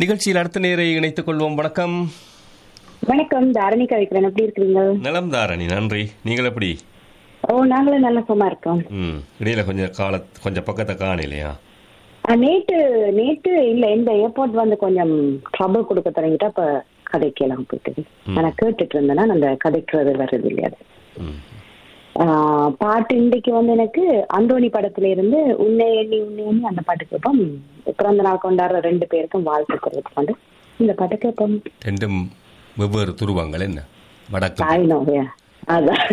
நிகழ்ச்சியில் அடுத்த நேரை இணைத்துக் கொள்வோம் வணக்கம் வணக்கம் தாரணி கவிக்கிறேன் எப்படி இருக்கிறீங்க நலம் தாரணி நன்றி நீங்கள் எப்படி ஓ நாங்களும் நல்ல சும்மா இருக்கோம் ம் இடையில கொஞ்சம் கால கொஞ்சம் பக்கத்தை காணலையா ஆ, நேத்து நேத்து இல்ல இந்த ஏர்போர்ட் வந்து கொஞ்சம் ட்ரபிள் கொடுக்க தொடங்கிட்டா அப்ப கதைக்கலாம் போயிட்டு நான் கேட்டுட்டு இருந்தேன்னா அந்த கதைக்கிறது வர்றது இல்லையா அது. ம் ஆ, பாட்டு இன்றைக்கு வந்து எனக்கு அந்தோணி படத்துல இருந்து உன்னை எண்ணி உன்னை எண்ணி அந்த பாட்டு கேட்போம் பிறந்த நாள் கொண்டாடுற ரெண்டு பேருக்கும் வாழ்த்து தெரிவித்து கொண்டு இந்த பாட்டு கேட்போம் ரெண்டும் வெவ்வேறு துருவங்கள் என்ன வடக்கு தாய் நோயா அதான்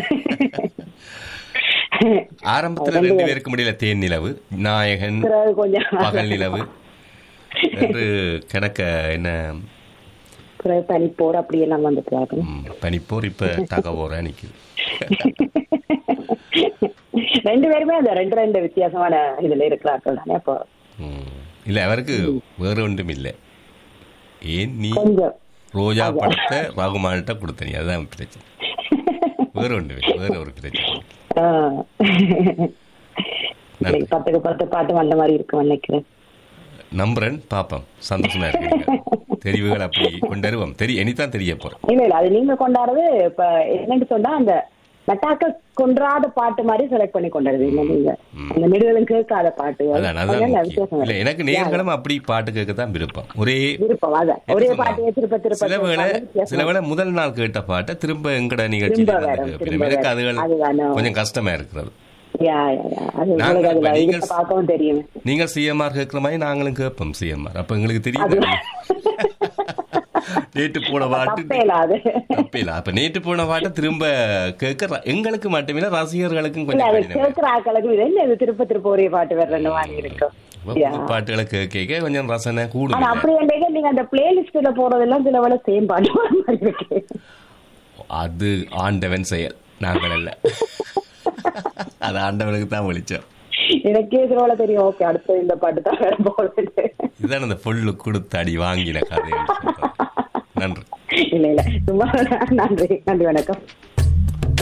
ஆரம்பத்துல ரெண்டு பேருக்கு முடியல தேன் நிலவு நாயகன் பிறகு கொஞ்சம் பகல் நிலவு என்று கிடக்க என்ன பிறகு பனி போர் அப்படி எல்லாம் வந்துட்டு ம், பனிப்போர் இப்ப தகவோர நிக்குது ரெண்டு பேருமே அந்த ரெண்டு ரெண்டு வித்தியாசமான இதுல இருக்கிறார்கள் தானே அப்போ ம். இல்ல அவருக்கு வேற ஒன்றும் இல்லை ஏன் நீ கொஞ்சம் ரோஜா படத்தை ரகுமான்கிட்ட கொடுத்த நீ அதுதான் பிரச்சனை வேற ஒன்று இல்லை வேற ஒரு பிரச்சனை ஆ. நன்றி. இன்னைக்கு பத்துக்கு பத்து பாட்டு வந்த மாதிரி இருக்கும் நினைக்கிறேன் நம்புறேன் பாப்போம் சந்தோஷமா இருக்கு தெரிவுகள் அப்படி கொண்டு வருவோம் தெரிய இனிதான் தெரிய போறோம் இல்ல இல்ல அது நீங்க கொண்டாடுறது இப்ப என்னன்னு சொன்னா அந்த மெட்டாக்க கொன்றாத பாட்டு மாதிரி செலக்ட் பண்ணி கொண்டாடுது இல்ல நீங்க அந்த நெடுகளும் கேட்காத பாட்டு அதான் அதனால அதான் வித்தியாசம் முக்கியம். இல்ல வரும். எனக்கு நேர்களும் அப்படி பாட்டு கேட்க தான் விருப்பம் ஒரே விருப்பம் அதான் ஒரே என்ன பாட்டையே திருப்ப திருப்ப சில வேளை கேட்காத வித்தியாசம் சில வேளை முதல் நாள் கேட்ட பாட்டை திரும்ப எங்கட நிகழ்ச்சியில திரும்ப வந்து வரும், கேட்பேன். திரும்ப எனக்கு வரும். அதுகள் அதுதானே. கொஞ்சம் கஷ்டமா இருக்கிறது யா, யா, யா. அது நாங்க உங்களுக்கு அதுல இப்ப நீங்க இதுல பார்க்கவும் தெரியும் நீங்க சிஎம்ஆர் கேட்கிற மாதிரி நாங்களும் கேட்போம் சிஎம்ஆர் அப்ப எங்களுக்கு தெரியும் நேற்று போன பாட்டு தப்பே இல்ல அது தப்பில்ல அப்ப நேற்று போன பாட்டை திரும்ப கேட்க ர- எங்களுக்கு மட்டுமில்ல ரசிகர்களுக்கும் இல்ல கொஞ்சம் அது கடினம் கேட்கிற ஆக்களுக்கு இது என்ன இது திருப்ப திருப்ப ஒரே பாட்டு வேற வாங்கி இருக்கும் அப்ப புது பாட்டுகளை கேட்க கேட்க கொஞ்சம் ரசனை கூடும் ஆனா அப்படி என்றைக்கு நீங்க அந்த பிளேலிஸ்ட்ல போறதெல்லாம் சில வேலை சேம் பாட்டு வர மாதிரி இருக்கு அது ஆண்டவன் செயல் நாங்கள் அல்ல அது ஆண்டவனுக்கு தான் ஒழிச்சோம் எனக்கே சில வேலை தெரியும் ஓகே அடுத்து இந்த பாட்டு தான் வேற போகுது இதுதான் அந்த பொல்லு கொடுத்து அடி வாங்கின கதை என்று சொல்றது. நன்றி இல்ல இல்ல சும்மா நன்றி நன்றி வணக்கம்